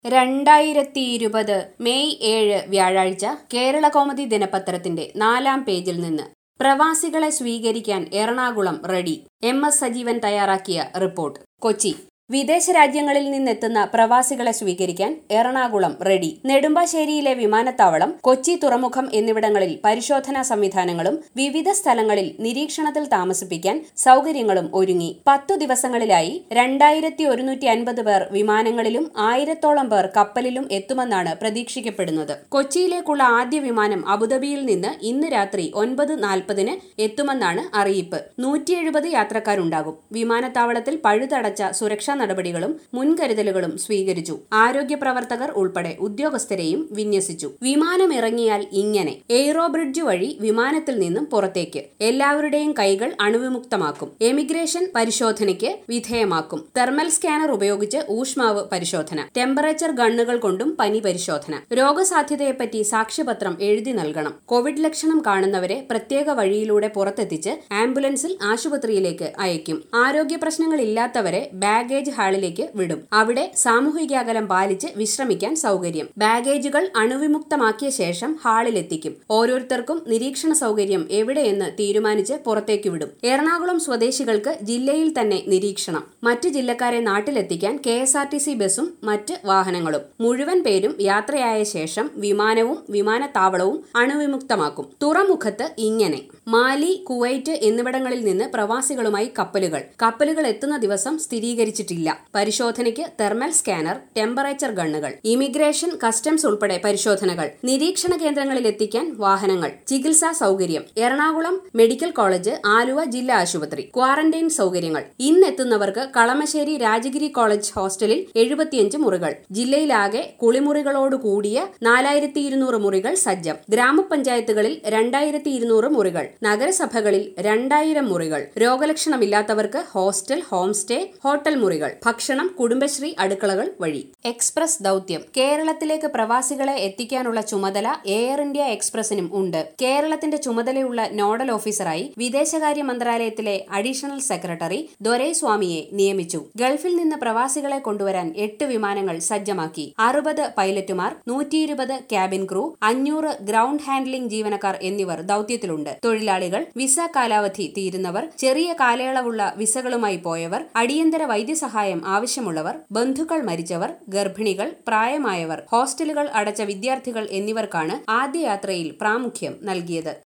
രണ്ടായിരത്തി ഇരുപത് മെയ് ഏഴ് വ്യാഴാഴ്ച കേരള കൗമുദി ദിനപത്രത്തിന്റെ നാലാം പേജിൽ നിന്ന് പ്രവാസികളെ സ്വീകരിക്കാൻ Ernakulam ready M S Sajeevan തയ്യാറാക്കിയ റിപ്പോർട്ട് കൊച്ചി വിദേശ രാജ്യങ്ങളിൽ നിന്നെത്തുന്ന പ്രവാസികളെ സ്വീകരിക്കാൻ എറണാകുളം റെഡി നെടുമ്പാശ്ശേരിയിലെ വിമാനത്താവളം കൊച്ചി തുറമുഖം എന്നിവിടങ്ങളിൽ പരിശോധനാ സംവിധാനങ്ങളും വിവിധ സ്ഥലങ്ങളിൽ നിരീക്ഷണത്തിൽ താമസിപ്പിക്കാൻ സൗകര്യങ്ങളും ഒരുങ്ങി പത്തു ദിവസങ്ങളിലായി രണ്ടായിരത്തി ഒരുന്നൂറ്റി അൻപത് പേർ വിമാനങ്ങളിലും ആയിരത്തോളം പേർ കപ്പലിലും എത്തുമെന്നാണ് പ്രതീക്ഷിക്കപ്പെടുന്നത് കൊച്ചിയിലേക്കുള്ള ആദ്യ വിമാനം അബുദാബിയിൽ നിന്ന് ഇന്ന് രാത്രി ഒൻപത് നാൽപ്പതിന് എത്തുമെന്നാണ് അറിയിപ്പ് നൂറ്റി എഴുപത് യാത്രക്കാരുണ്ടാകും വിമാനത്താവളത്തിൽ പഴുതടച്ച സുരക്ഷാ നടപടികളും മുൻകരുതലുകളും സ്വീകരിച്ചു ആരോഗ്യ പ്രവർത്തകർ ഉൾപ്പെടെ ഉദ്യോഗസ്ഥരെയും വിന്യസിച്ചു വിമാനം ഇറങ്ങിയാൽ ഇങ്ങനെ എയ്റോ ബ്രിഡ്ജ് വഴി വിമാനത്തിൽ നിന്നും പുറത്തേക്ക് എല്ലാവരുടെയും കൈകൾ അണുവിമുക്തമാക്കും എമിഗ്രേഷൻ പരിശോധനയ്ക്ക് വിധേയമാക്കും തെർമൽ സ്കാനർ ഉപയോഗിച്ച് ഊഷ്മാവ് പരിശോധന ടെമ്പറേച്ചർ ഗണ്ണുകൾ കൊണ്ടും പനി പരിശോധന രോഗസാധ്യതയെപ്പറ്റി സാക്ഷ്യപത്രം എഴുതി നൽകണം കോവിഡ് ലക്ഷണം കാണുന്നവരെ പ്രത്യേക വഴിയിലൂടെ പുറത്തെത്തിച്ച് ആംബുലൻസിൽ ആശുപത്രിയിലേക്ക് അയക്കും ആരോഗ്യ പ്രശ്നങ്ങളില്ലാത്തവരെ ബാഗേജ് ഹാളിലേക്ക് വിടും അവിടെ സാമൂഹിക അകലം പാലിച്ച് വിശ്രമിക്കാൻ സൗകര്യം ബാഗേജുകൾ അണുവിമുക്തമാക്കിയ ശേഷം ഹാളിലെത്തിക്കും ഓരോരുത്തർക്കും നിരീക്ഷണ സൗകര്യം എവിടെയെന്ന് തീരുമാനിച്ച് പുറത്തേക്ക് വിടും എറണാകുളം സ്വദേശികൾക്ക് ജില്ലയിൽ തന്നെ നിരീക്ഷണം മറ്റു ജില്ലക്കാരെ നാട്ടിലെത്തിക്കാൻ K S R T C ബസും മറ്റ് വാഹനങ്ങളും മുഴുവൻ പേരും യാത്രയായ ശേഷം വിമാനവും വിമാനത്താവളവും അണുവിമുക്തമാക്കും തുറമുഖത്ത് ഇങ്ങനെ മാലി കുവൈറ്റ് എന്നിവിടങ്ങളിൽ നിന്ന് പ്രവാസികളുമായി കപ്പലുകൾ കപ്പലുകൾ എത്തുന്ന ദിവസം സ്ഥിരീകരിച്ചിട്ടില്ല പരിശോധനയ്ക്ക് തെർമൽ സ്കാനർ ടെമ്പറേച്ചർ ഗണ്ണുകൾ ഇമിഗ്രേഷൻ കസ്റ്റംസ് ഉൾപ്പെടെ പരിശോധനകൾ നിരീക്ഷണ കേന്ദ്രങ്ങളിൽ എത്തിക്കാൻ വാഹനങ്ങൾ ചികിത്സാ സൗകര്യം എറണാകുളം മെഡിക്കൽ കോളേജ് ആലുവ ജില്ലാ ആശുപത്രി ക്വാറന്റൈൻ സൗകര്യങ്ങൾ ഇന്നെത്തുന്നവർക്ക് കളമശ്ശേരി രാജഗിരി കോളേജ് ഹോസ്റ്റലിൽ എഴുപത്തിയഞ്ച് മുറികൾ ജില്ലയിലാകെ കുളിമുറികളോട് കൂടിയ നാലായിരത്തി ഇരുന്നൂറ് മുറികൾ സജ്ജം ഗ്രാമപഞ്ചായത്തുകളിൽ രണ്ടായിരത്തി ഇരുന്നൂറ് മുറികൾ നഗരസഭകളിൽ രണ്ടായിരം മുറികൾ രോഗലക്ഷണമില്ലാത്തവർക്ക് ഹോസ്റ്റൽ ഹോം സ്റ്റേ ഹോട്ടൽ മുറികൾ ഭക്ഷണം കുടുംബശ്രീ അടുക്കളകൾ വഴി എക്സ്പ്രസ് ദൗത്യം കേരളത്തിലേക്ക് പ്രവാസികളെ എത്തിക്കാനുള്ള ചുമതല എയർ ഇന്ത്യ എക്സ്പ്രസിനും ഉണ്ട് കേരളത്തിന്റെ ചുമതലയുള്ള നോഡൽ ഓഫീസറായി വിദേശകാര്യ മന്ത്രാലയത്തിലെ അഡീഷണൽ സെക്രട്ടറി ദൊരൈസ്വാമിയെ നിയമിച്ചു ഗൾഫിൽ നിന്ന് പ്രവാസികളെ കൊണ്ടുവരാൻ എട്ട് വിമാനങ്ങൾ സജ്ജമാക്കി അറുപത് പൈലറ്റുമാർ നൂറ്റിയിരുപത് ക്യാബിൻ ക്രൂ അഞ്ഞൂറ് ഗ്രൗണ്ട് ഹാൻഡ്ലിംഗ് ജീവനക്കാർ എന്നിവർ ദൗത്യത്തിലുണ്ട് തൊഴിലാളികൾ വിസ കാലാവധി തീരുന്നവർ ചെറിയ കാലയളവുള്ള വിസകളുമായി പോയവർ അടിയന്തര വൈദ്യസഹായം ആവശ്യമുള്ളവർ ബന്ധുക്കൾ മരിച്ചവർ ഗർഭിണികൾ പ്രായമായവർ ഹോസ്റ്റലുകൾ അടച്ച വിദ്യാർത്ഥികൾ എന്നിവർക്കാണ് ആദ്യ യാത്രയിൽ പ്രാമുഖ്യം നൽകിയത്